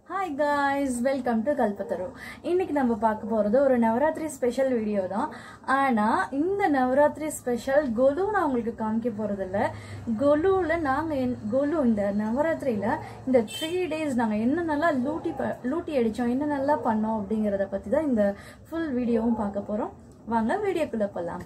Hi guys welcome to Kalpataru இன்னைக்கு நம்ம பார்க்க போகிறது ஒரு நவராத்திரி ஸ்பெஷல் வீடியோ தான் ஆனால் இந்த நவராத்திரி ஸ்பெஷல் கொலு நான் உங்களுக்கு காமிக்க போகிறதில்ல கொலுவில் நாங்கள் என் கொலு இந்த நவராத்திரியில் இந்த த்ரீ டேஸ் நாங்கள் என்னென்னலாம் லூட்டி ப லூட்டி அடித்தோம் என்னென்னலாம் பண்ணோம் அப்படிங்கிறத பற்றி தான் இந்த ஃபுல் வீடியோவும் பார்க்க போகிறோம் வாங்க வீடியோக்குள்ளே போகலாம்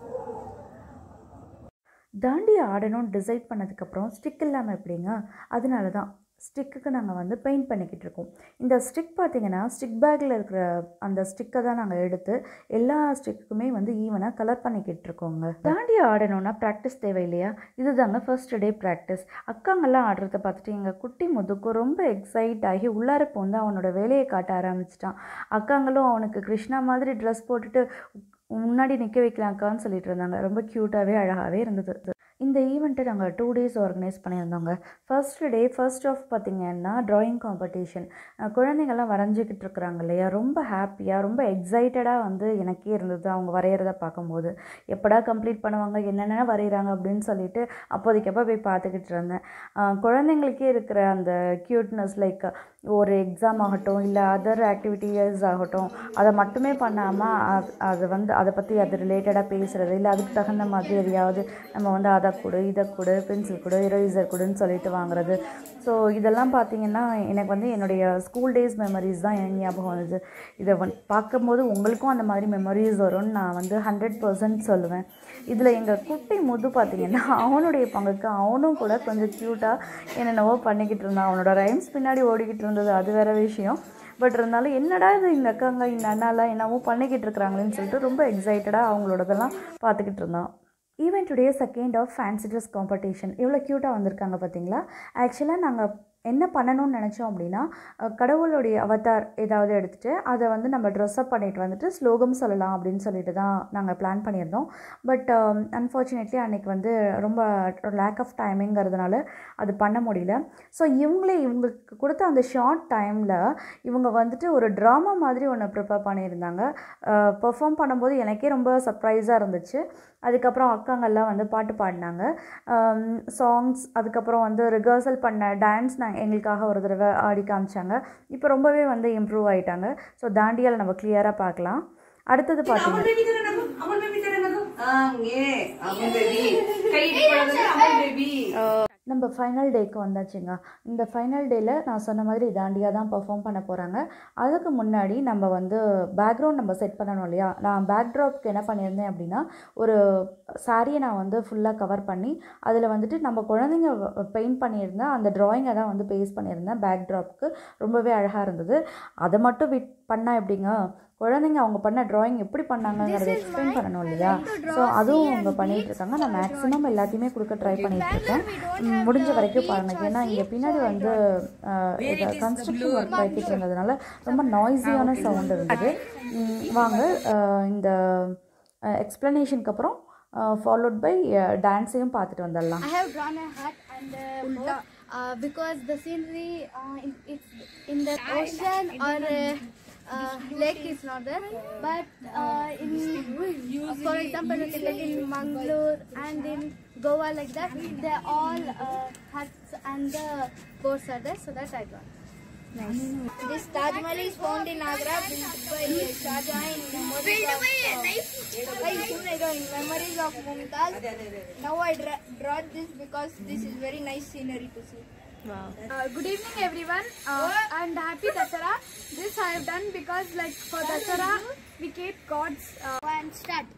தாண்டி ஆடணும்னு டிசைட் பண்ணதுக்கப்புறம் ஸ்டிக் இல்லாமல் எப்படிங்க அதனால தான் ஸ்டிக்குக்கு நாங்கள் வந்து பெயிண்ட் பண்ணிக்கிட்டு இருக்கோம் இந்த ஸ்டிக் பார்த்தீங்கன்னா ஸ்டிக் பேக்கில் இருக்கிற அந்த ஸ்டிக்கை தான் நாங்கள் எடுத்து எல்லா ஸ்டிக்குமே வந்து ஈவனாக கலர் பண்ணிக்கிட்டு இருக்கோங்க தாண்டி ஆடணும்னா ப்ராக்டிஸ் தேவை இல்லையா இதுதாங்க ஃபர்ஸ்ட் டே ப்ராக்டிஸ் அக்காங்கெல்லாம் ஆடுறத பார்த்துட்டு எங்கள் குட்டி முதுக்கும் ரொம்ப எக்ஸைட் ஆகி உள்ளார வந்து அவனோட வேலையை காட்ட ஆரம்பிச்சிட்டான் அக்காங்களும் அவனுக்கு கிருஷ்ணா மாதிரி ட்ரெஸ் போட்டுட்டு முன்னாடி நிற்க வைக்கலாம்க்கான்னு சொல்லிட்டு இருந்தாங்க ரொம்ப க்யூட்டாகவே அழகாகவே இருந்தது இந்த ஈவெண்ட்டை நாங்கள் டூ டேஸ் ஆர்கனைஸ் பண்ணியிருந்தோங்க ஃபர்ஸ்ட் டே ஃபர்ஸ்ட் ஆஃப் பார்த்திங்கன்னா ட்ராயிங் காம்படிஷன் குழந்தைங்கள்லாம் வரைஞ்சிக்கிட்டு இருக்கிறாங்க இல்லையா ரொம்ப ஹாப்பியாக ரொம்ப எக்ஸைட்டடாக வந்து எனக்கே இருந்தது அவங்க வரைகிறத பார்க்கும்போது எப்படா கம்ப்ளீட் பண்ணுவாங்க என்னென்ன வரைகிறாங்க அப்படின்னு சொல்லிட்டு அப்போதைக்கப்போ போய் பார்த்துக்கிட்டு இருந்தேன் குழந்தைங்களுக்கே இருக்கிற அந்த க்யூட்னஸ் லைக் ஒரு எக்ஸாம் ஆகட்டும் இல்லை அதர் ஆக்டிவிட்டீஸ் ஆகட்டும் அதை மட்டுமே பண்ணாமல் அது அது வந்து அதை பற்றி அது ரிலேட்டடாக பேசுகிறது இல்லை அதுக்கு தகுந்த மாதிரி எதையாவது நம்ம வந்து அதை கொடு இதை கொடு பென்சில் கொடு இரேசர் கொடுன்னு சொல்லிட்டு வாங்குறது ஸோ இதெல்லாம் பார்த்திங்கன்னா எனக்கு வந்து என்னுடைய ஸ்கூல் டேஸ் மெமரிஸ் தான் எனக்கு ஞாபகம் வந்தது இதை வந் பார்க்கும்போது உங்களுக்கும் அந்த மாதிரி மெமரிஸ் வரும்னு நான் வந்து ஹண்ட்ரட் பர்சன்ட் சொல்லுவேன் இதில் எங்கள் குட்டி முது பார்த்திங்கன்னா அவனுடைய பங்குக்கு அவனும் கூட கொஞ்சம் க்யூட்டாக என்னென்னவோ பண்ணிக்கிட்டு இருந்தான் அவனோட ரைம்ஸ் பின்னாடி ஓடிக்கிட்டு இருந்தது அது வேறு விஷயம் பட் இருந்தாலும் என்னடா இது இந்த அக்காங்க இந்த அண்ணாலாம் என்னவோ பண்ணிக்கிட்டு இருக்கிறாங்களேன்னு சொல்லிட்டு ரொம்ப எக்ஸைட்டடாக அவங்களோடதெல்லாம் பார்த்துக்கிட்டு இருந்தான் event today second half fancy dress competition எவ்வளோ க்யூட்டாக வந்திருக்காங்க பார்த்தீங்களா ஆக்சுவலாக நாங்கள் என்ன பண்ணணும்னு நினச்சோம் அப்படின்னா கடவுளுடைய அவதார் ஏதாவது எடுத்துகிட்டு அதை வந்து நம்ம ட்ரெஸ்அப் பண்ணிட்டு வந்துட்டு ஸ்லோகம் சொல்லலாம் அப்படின்னு சொல்லிட்டு தான் நாங்கள் பிளான் பண்ணியிருந்தோம் பட் அன்ஃபார்ச்சுனேட்லி அன்றைக்கி வந்து ரொம்ப லேக் ஆஃப் டைமிங்கிறதுனால அது பண்ண முடியல ஸோ இவங்களே இவங்களுக்கு கொடுத்த அந்த ஷார்ட் டைமில் இவங்க வந்துட்டு ஒரு ட்ராமா மாதிரி ஒன்று ப்ரிப்பேர் பண்ணியிருந்தாங்க பெர்ஃபார்ம் பண்ணும்போது எனக்கே ரொம்ப சர்ப்ரைஸாக இருந்துச்சு அதுக்கப்புறம் அக்காங்கெல்லாம் வந்து பாட்டு பாடினாங்க சாங்ஸ் அதுக்கப்புறம் வந்து ரிஹர்சல் பண்ண டான்ஸ் நாங்கள் எங்களுக்காக ஒரு தடவை ஆடி காமிச்சாங்க இப்போ ரொம்பவே வந்து இம்ப்ரூவ் ஆகிட்டாங்க ஸோ தாண்டியால் நம்ம கிளியராக பார்க்கலாம் அடுத்தது பார்த்தீங்கன்னா நம்ம ஃபைனல் டேக்கு வந்தாச்சுங்க இந்த ஃபைனல் டேயில் நான் சொன்ன மாதிரி தாண்டியாக தான் பர்ஃபார்ம் பண்ண போகிறாங்க அதுக்கு முன்னாடி நம்ம வந்து பேக்ரவுண்ட் நம்ம செட் பண்ணணும் இல்லையா நான் பேக்ட்ராப்க்கு என்ன பண்ணியிருந்தேன் அப்படின்னா ஒரு சாரியை நான் வந்து ஃபுல்லாக கவர் பண்ணி அதில் வந்துட்டு நம்ம குழந்தைங்க பெயிண்ட் பண்ணியிருந்தேன் அந்த ட்ராயிங்கை தான் வந்து பேஸ் பண்ணியிருந்தேன் பேக்ட்ராப்க்கு ரொம்பவே அழகாக இருந்தது அதை மட்டும் விட் பண்ணால் எப்படிங்க குழந்தைங்க அவங்க பண்ண ட்ராயிங் எப்படி பண்ணாங்கங்கிறத எக்ஸ்பிளைன் பண்ணணும் இல்லையா ஸோ அதுவும் அவங்க பண்ணிகிட்டு இருக்காங்க நான் மேக்ஸிமம் எல்லாத்தையுமே கொடுக்க ட்ரை பண்ணிகிட்டு இருக்கேன் முடிஞ்ச வரைக்கும் பாருங்கள் ஏன்னா இங்கே பின்னாடி வந்து கன்ஸ்ட்ரக்ஷன் ஒர்க் ஆகிட்டு இருந்ததுனால ரொம்ப நாய்ஸியான சவுண்ட் இருந்தது வாங்க இந்த எக்ஸ்ப்ளனேஷனுக்கு அப்புறம் ஃபாலோட் பை டான்ஸையும் பார்த்துட்டு வந்துடலாம் I have drawn a hut and a boat uh, because the scenery uh, in, it's in the ocean or uh, uh, lake is not there. But uh, in, uh, for example, okay, like in Mangalore and in Goa, like that, they all uh, huts and the boats are there. So that I draw. This Taj Mahal is found in Agra, built by Shah Jahan in memories of, uh, by Sunega in memories of Mumtaz. Now I dra- draw this because this is very nice scenery to see. Uh, good evening everyone uh, and happy Dasara. This I have done because like for Dasara we keep gods uh, And start.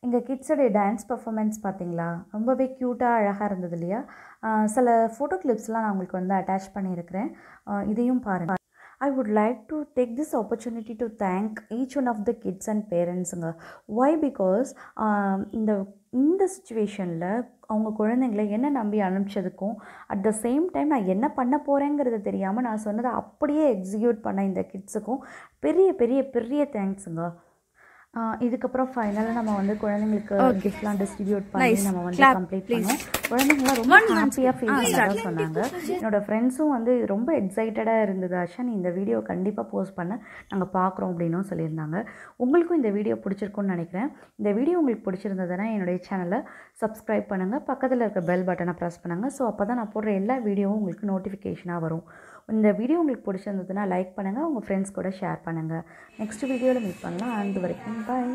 எங்கள் கிட்ஸோடைய dance performance பார்த்தீங்களா ரொம்பவே க்யூட்டாக அழகாக இருந்தது இல்லையா ஆஹ் சில photo கிளிப்ஸ்லாம் நான் உங்களுக்கு வந்து அட்டாச் பண்ணியிருக்கிறேன் ஆஹ் இதையும் பாருங்கள் I would like to take this opportunity to thank each one of the kids and பேரண்ட்ஸுங்க ஒய் பிகாஸ் இந்த இந்த சுச்சுவேஷனில் அவங்க குழந்தைங்கள என்ன நம்பி அனுப்பிச்சதுக்கும் அட் த சேம் டைம் நான் என்ன பண்ண போகிறேங்கிறது தெரியாமல் நான் சொன்னதை அப்படியே எக்ஸிக்யூட் பண்ண இந்த கிட்ஸுக்கும் பெரிய பெரிய பெரிய தேங்க்ஸுங்க ஆஹ் இதுக்கப்புறம் ஃபைனலாக நம்ம வந்து குழந்தைங்களுக்கு கிஃப்ட்லாம் டிஸ்ட்ரிபியூட் பண்ணி நம்ம வந்து கம்ப்ளீட் பண்ணோம் குழந்தைங்களாம் ரொம்ப ஹாப்பியாக ஃபீல் பண்ணதாக சொன்னாங்க என்னோட ஃப்ரெண்ட்ஸும் வந்து இது ரொம்ப எக்ஸைட்டடாக இருந்தது ஆஷா நீ இந்த வீடியோ கண்டிப்பாக போஸ்ட் பண்ண நாங்கள் பார்க்குறோம் அப்படின்னும் சொல்லியிருந்தாங்க உங்களுக்கும் இந்த வீடியோ பிடிச்சிருக்கும்னு நினைக்கிறேன் இந்த வீடியோ உங்களுக்கு பிடிச்சிருந்ததுன்னா என்னுடைய சேனலை சப்ஸ்கிரைப் பண்ணுங்கள் பக்கத்தில் இருக்க பெல் பட்டனை ப்ரெஸ் பண்ணுங்கள் ஸோ அப்போ தான் நான் போடுற எல்லா வீடியோவும் உங்களுக்கு நோட்டிஃபிகேஷனாக வரும் இந்த வீடியோ உங்களுக்கு பிடிச்சிருந்ததுன்னா லைக் பண்ணுங்கள் உங்கள் ஃப்ரெண்ட்ஸ் கூட ஷேர் பண்ணுங்கள் நெக்ஸ்ட் வீடியோவில் மீட் பண்ணலாம் அது வரைக்கும் பாய்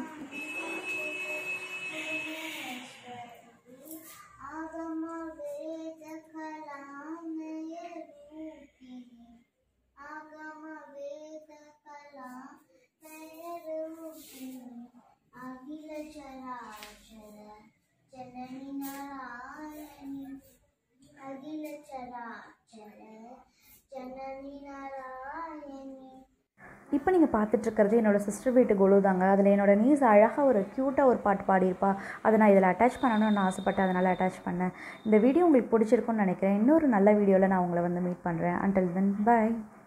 आगम वेद कलामय रूपिणी आगम वेद कलामय रूपिणी अखिल चराचर जननी नारायणी अखिल चराचर जननी नारायणी இப்போ நீங்கள் பார்த்துட்ருக்கிறது என்னோட சிஸ்டர் வீட்டு குழு தாங்க அதில் என்னோட நீஸ் அழகாக ஒரு க்யூட்டாக ஒரு பாட்டு பாடியிருப்பா அதை நான் இதில் அட்டாச் பண்ணணும்னு நான் ஆசைப்பட்டேன் அதனால் அட்டாச் பண்ணேன் இந்த வீடியோ உங்களுக்கு பிடிச்சிருக்கும்னு நினைக்கிறேன் இன்னொரு நல்ல வீடியோவில் நான் உங்களை வந்து மீட் பண்ணுறேன் அண்டில் தென் பை